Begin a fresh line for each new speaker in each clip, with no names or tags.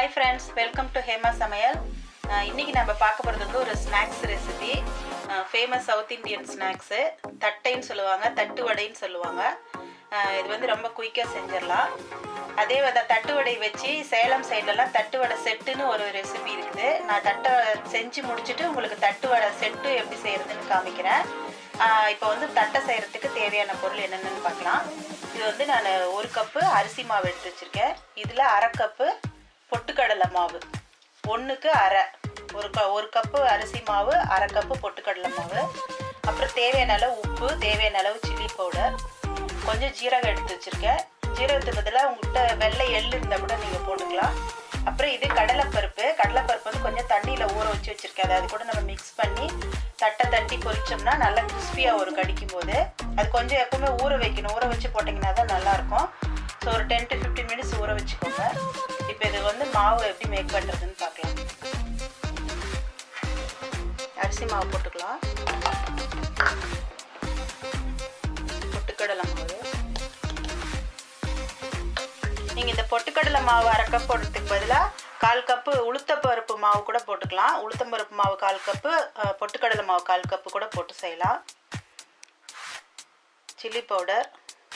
hi friends welcome to Hema சமையல் அஹ் இன்னைக்கு நம்ம பார்க்க போகிறது வந்து ஒரு snacks recipe famous South Indian snacks தட்டைன்னு சொல்லுவாங்க தட்டு வடைன்னு சொல்லுவாங்க அஹ் இது வந்து ரொம்ப குயிக்காக செஞ்சிடலாம் அதே வித தட்டு வடை வச்சு சேலம் சைட்லலாம் தட்டு வடை செட்டுன்னு ஒரு ரெசிபி இருக்குது நான் தட்டை செஞ்சு முடிச்சுட்டு உங்களுக்கு தட்டு வடை செட்டு எப்படி செய்கிறதுன்னு காமிக்கிறேன் ஆஹ் இப்போ வந்து தட்டை செய்கிறதுக்கு தேவையான பொருள் என்னென்னு பார்க்கலாம் இது வந்து நான் ஒரு கப்பு அரிசி மாவு எடுத்து வச்சுருக்கேன் இதில் அரை கப்பு பொட்டுக்கடலை மாவு ஒன்றுக்கு அரை ஒரு க ஒரு கப்பு அரிசி மாவு அரை கப்பு பொட்டுக்கடலை மாவு அப்புறம் தேவையான அளவு உப்பு தேவையான அளவு சில்லி பவுடர் கொஞ்சம் ஜீரகம் எடுத்து வச்சுருக்கேன் ஜீரகத்துக்கு பதிலாக உங்கள்கிட்ட வெள்ளை எள்ளு இருந்தால் கூட நீங்கள் போட்டுக்கலாம் அப்புறம் இது கடலைப்பருப்பு கடலைப்பருப்பு வந்து கொஞ்சம் தண்ணியில் ஊற வச்சு வச்சுருக்கேன் அதை அது கூட நம்ம மிக்ஸ் பண்ணி தட்டை தட்டி பொரிச்சோம்னா நல்லா கிறிஸ்பியாக ஒரு கடிக்கும் போது அது கொஞ்சம் எப்பவுமே ஊற வைக்கணும் ஊற வச்சு போட்டிங்கன்னா தான் நல்லாயிருக்கும் ஸோ ஒரு டென் டு ஃபிஃப்டீன் மினிட்ஸ் ஊற வச்சுக்கோங்க இப்போ இது வந்து மாவு எப்படி மேக் பண்ணுறதுன்னு பார்க்கலாம் அரிசி மாவு போட்டுக்கலாம் பொட்டுக்கடலை மாவு நீங்கள் இந்த பொட்டுக்கடலை மாவு அரை கப் போடுறதுக்கு பதிலாக கால் கப்பு உளுத்தப்பருப்பு மாவு கூட போட்டுக்கலாம் உளுத்தம்பருப்பு மாவு கால் கப்பு அஹ், பொட்டுக்கடலை மாவு கால் கப்பு கூட போட்டு செய்யலாம் சில்லி பவுடர்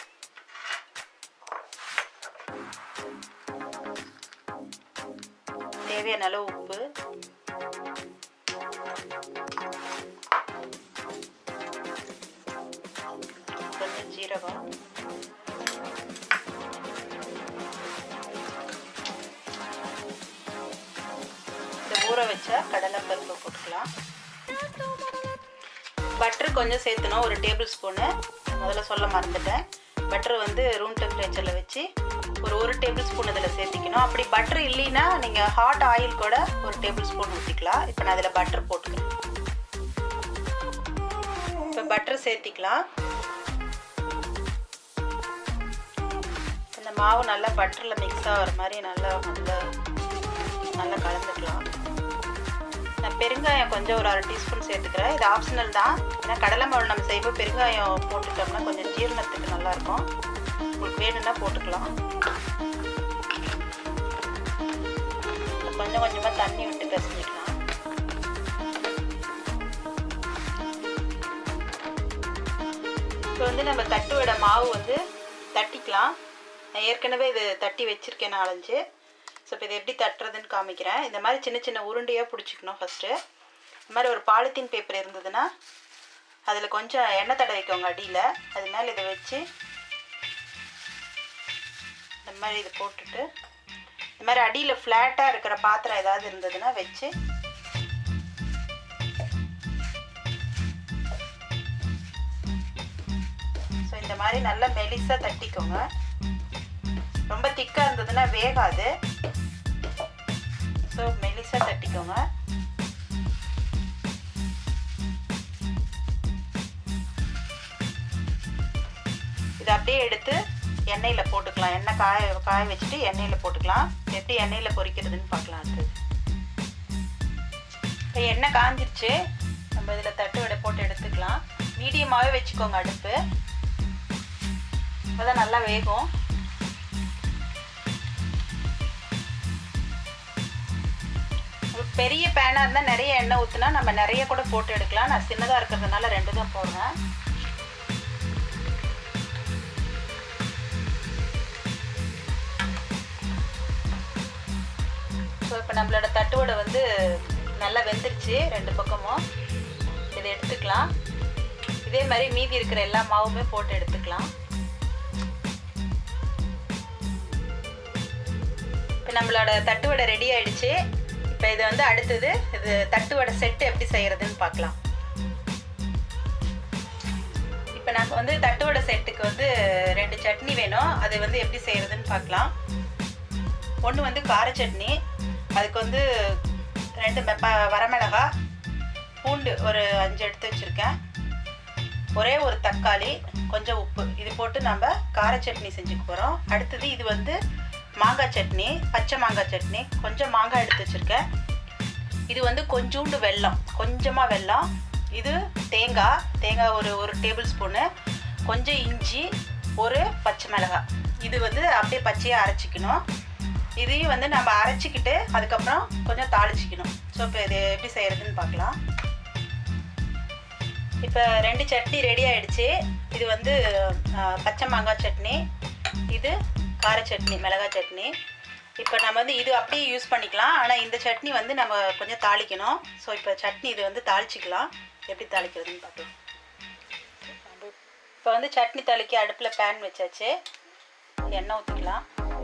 தேவையான அளவு உப்பு கொஞ்சம் ஜீரகம் இந்த ஊற வச்ச கடலைப்பருப்பு போட்டுக்கலாம் பட்டர் கொஞ்சம் சேர்த்தணும் ஒரு டேபிள் ஸ்பூனு முதல்ல சொல்ல மறந்துட்டேன் பட்டர் வந்து ரூம் டெம்பரேச்சரில் வச்சு ஒரு ஒரு டேபிள் ஸ்பூன் இதில் சேர்த்திக்கணும் அப்படி பட்டர் இல்லைன்னா நீங்கள் ஹாட் ஆயில் கூட ஒரு டேபிள் ஸ்பூன் ஊற்றிக்கலாம் இப்போ நான் அதில் பட்டர் போட்டுக்கிறேன் இப்போ பட்டர் சேர்த்திக்கலாம் இந்த மாவு நல்லா பட்டரில் மிக்ஸ் ஆகிற மாதிரி நல்லா நல்லா நல்லா கலந்துக்கலாம் நான் பெருங்காயம் கொஞ்சம் ஒரு அரை டீஸ்பூன் சேர்த்துக்கிறேன் இது ஆப்ஷனல் தான் ஏன்னா கடலை மாவு நம்ம செய்வோம் பெருங்காயம் போட்டுட்டோம்னா கொஞ்சம் ஜீரணத்துக்கு நல்லாயிருக்கும் உங்களுக்கு வேணும்னா போட்டுக்கலாம் கொஞ்சம் கொஞ்சமாக தண்ணி விட்டு பிசைஞ்சிக்கலாம் இப்போ வந்து நம்ம தட்டு வடை மாவு வந்து தட்டிக்கலாம் நான் ஏற்கனவே இது தட்டி வச்சுருக்கேன் நாலஞ்சு ஸோ இப்போ இதை எப்படி தட்டுறதுன்னு காமிக்கிறேன் இந்த மாதிரி சின்ன சின்ன உருண்டையாக பிடிச்சிக்கணும் ஃபஸ்ட்டு இந்த மாதிரி ஒரு பாலித்தீன் பேப்பர் இருந்ததுன்னா அதில் கொஞ்சம் எண்ணெய் தடவிக்கோங்க அடியில் அது மேலே இதை வச்சு இந்த மாதிரி இதை போட்டுட்டு இந்த மாதிரி அடியில் ஃப்ளாட்டாக இருக்கிற பாத்திரம் ஏதாவது இருந்ததுன்னா வச்சு ஸோ இந்த மாதிரி நல்லா மெலிசாக தட்டிக்கோங்க ரொம்ப திக்காக இருந்ததுன்னா வேகாது ஸோ மெலிசாக தட்டிக்கோங்க இதை அப்படியே எடுத்து எண்ணெயில் போட்டுக்கலாம் எண்ணெய் காய காய வச்சுட்டு எண்ணெயில் போட்டுக்கலாம் எப்படி எண்ணெயில் பொரிக்கிறதுன்னு பார்க்கலாம் அடுத்தது இப்போ எண்ணெய் காஞ்சிருச்சு நம்ம இதில் தட்டு வடை போட்டு எடுத்துக்கலாம் மீடியமாகவே வச்சுக்கோங்க அடுப்பு அப்போதான் நல்லா வேகும் உங்களுக்கு பெரிய பேனாக இருந்தால் நிறைய எண்ணெய் ஊற்றுனா நம்ம நிறைய கூட போட்டு எடுக்கலாம் நான் சின்னதாக இருக்கிறதுனால ரெண்டு தான் போடுறேன் ஸோ இப்போ நம்மளோட தட்டுவடை வந்து நல்லா வெந்துருச்சு ரெண்டு பக்கமும் இதை எடுத்துக்கலாம் இதே மாதிரி மீதி இருக்கிற எல்லா மாவுமே போட்டு எடுத்துக்கலாம் இப்போ நம்மளோட தட்டுவடை ரெடி ஆயிடுச்சு இப்போ இது வந்து அடுத்தது இது தட்டுவடை செட்டு எப்படி செய்கிறதுன்னு பார்க்கலாம் இப்போ நாங்கள் வந்து தட்டுவடை செட்டுக்கு வந்து ரெண்டு சட்னி வேணும் அதை வந்து எப்படி செய்கிறதுன்னு பார்க்கலாம் ஒன்று வந்து கார சட்னி அதுக்கு வந்து ரெண்டு மெ- ப- வரமிளகா பூண்டு ஒரு அஞ்சு எடுத்து வச்சுருக்கேன் ஒரே ஒரு தக்காளி கொஞ்சம் உப்பு இது போட்டு நம்ம கார சட்னி செஞ்சுக்க போகிறோம் அடுத்தது இது வந்து மாங்காய் சட்னி பச்சை மாங்காய் சட்னி கொஞ்சம் மாங்காய் எடுத்து வச்சுருக்கேன் இது வந்து கொஞ்சோண்டு வெல்லம் கொஞ்சமாக வெல்லம் இது தேங்காய் தேங்காய் ஒரு ஒரு டேபிள் ஸ்பூனு கொஞ்சம் இஞ்சி ஒரு பச்சை மிளகாய் இது வந்து அப்படியே பச்சையாக அரைச்சிக்கணும் இதையும் வந்து நம்ம அரைச்சிக்கிட்டு அதுக்கப்புறம் கொஞ்சம் தாளிச்சிக்கணும் ஸோ இப்போ இது எப்படி செய்கிறதுன்னு பார்க்கலாம் இப்போ ரெண்டு சட்னி ரெடி ஆயிடுச்சு இது வந்து அஹ், பச்சை மாங்காய் சட்னி இது கார சட்னி மிளகாய் சட்னி இப்போ நம்ம வந்து இது அப்படியே யூஸ் பண்ணிக்கலாம் ஆனால் இந்த சட்னி வந்து நம்ம கொஞ்சம் தாளிக்கணும் ஸோ இப்போ சட்னி இது வந்து தாளிச்சிக்கலாம் எப்படி தாளிக்கிறதுன்னு பார்க்கலாம் இப்போ வந்து சட்னி தாளிக்க அடுப்பில் பேன் வச்சாச்சு எண்ணெய் ஊற்றிக்கலாம்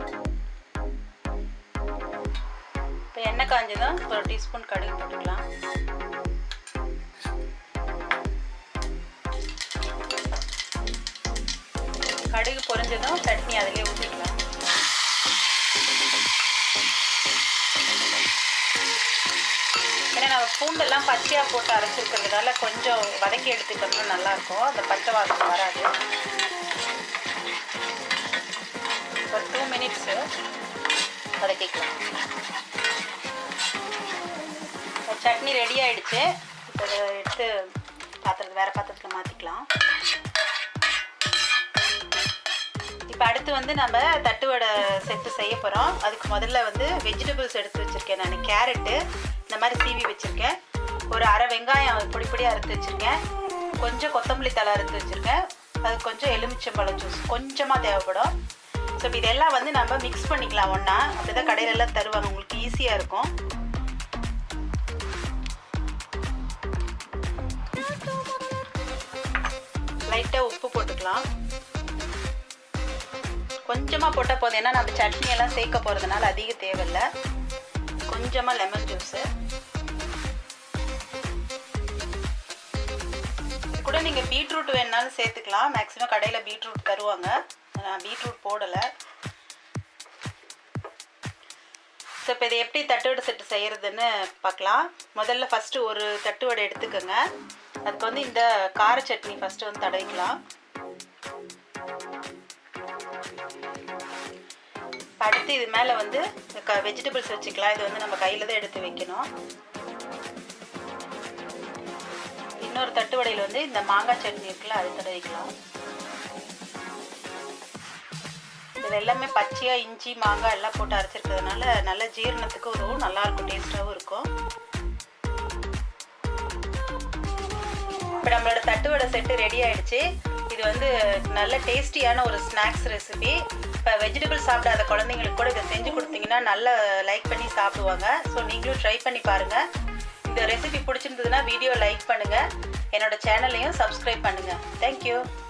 இப்போ எண்ணெய் காஞ்சதும் ஒரு டீஸ்பூன் கடுகு போட்டுக்கலாம் கடுகு பொரிஞ்சதும் சட்னி அதிலே ஊற்றிக்கலாம் ஏன்னா நம்ம பூண்டெல்லாம் பச்சையாக போட்டு அரைச்சிருக்கிறதுனால கொஞ்சம் வதக்கி எடுத்துக்கிட்டோம்னா நல்லாயிருக்கும் அந்த பச்சை வாசனை வராது ஒரு டூ மினிட்ஸு வதக்கிக்கலாம் இப்போ சட்னி ரெடி ஆயிடுச்சு இப்போ இதை எடுத்து பாத்திரத்து வேறு பாத்திரத்தில் மாற்றிக்கலாம் இப்போ அடுத்து வந்து நம்ம தட்டு வடை செட்டு செய்ய போகிறோம் அதுக்கு முதல்ல வந்து வெஜிடபிள்ஸ் எடுத்து வச்சுருக்கேன் நான் கேரட்டு இந்த மாதிரி சீவி வச்சுருக்கேன் ஒரு அரை வெங்காயம் பொடி பொடியாக அறுத்து வச்சுருக்கேன் கொஞ்சம் கொத்தமல்லி தலை அறுத்து வச்சுருக்கேன் அது கொஞ்சம் எலுமிச்சம்பழம் ஜூஸ் கொஞ்சமாக தேவைப்படும் ஸோ இப்போ இதெல்லாம் வந்து நம்ம மிக்ஸ் பண்ணிக்கலாம் ஒன்றா அப்படி தான் கடையில எல்லாம் தருவாங்க உங்களுக்கு ஈஸியாக இருக்கும் லைட்டாக உப்பு போட்டுக்கலாம் கொஞ்சமாக போட்டால் போதும் ஏன்னா நம்ம சட்னி எல்லாம் சேர்க்க போகிறதுனால அதிக தேவையில்லை கொஞ்சமாக லெமன் ஜூஸு கூட நீங்கள் பீட்ரூட் வேணுனாலும் சேர்த்துக்கலாம் மேக்ஸிமம் கடையில் பீட்ரூட் தருவாங்க நான் பீட்ரூட் போடலை ஸோ இப்போ இதை எப்படி தட்டுவடை செட்டு செய்கிறதுன்னு பார்க்கலாம் முதல்ல ஃபஸ்ட்டு ஒரு தட்டுவடை எடுத்துக்கோங்க அதுக்கு வந்து இந்த கார சட்னி ஃபஸ்ட்டு வந்து தடவிக்கலாம் அடுத்து இது மேலே வந்து க வெஜிடபிள்ஸ் வச்சுக்கலாம் இது வந்து நம்ம கையில் தான் எடுத்து வைக்கணும் இன்னொரு தட்டு வடையில் வந்து இந்த மாங்காய் சட்னி இருக்குல்ல அது தடவிக்கலாம் இது எல்லாமே பச்சையாக இஞ்சி மாங்காய் எல்லாம் போட்டு அரைச்சிருக்கிறதுனால நல்ல ஜீரணத்துக்கு உதவும் நல்லாயிருக்கும் டேஸ்ட்டாகவும் இருக்கும் இப்போ நம்மளோட தட்டு வடை செட்டு ரெடி ஆயிடுச்சு இது வந்து நல்ல டேஸ்டியான ஒரு ஸ்நாக்ஸ் ரெசிபி இப்போ வெஜிடபிள் சாப்பிடாத குழந்தைங்களுக்கு கூட இதை செஞ்சு கொடுத்தீங்கன்னா நல்லா லைக் பண்ணி சாப்பிடுவாங்க ஸோ நீங்களும் ட்ரை பண்ணி பாருங்கள் இந்த ரெசிபி பிடிச்சிருந்ததுன்னா வீடியோ லைக் பண்ணுங்கள் என்னோட சேனலையும் சப்ஸ்கிரைப் பண்ணுங்கள் தேங்க்யூ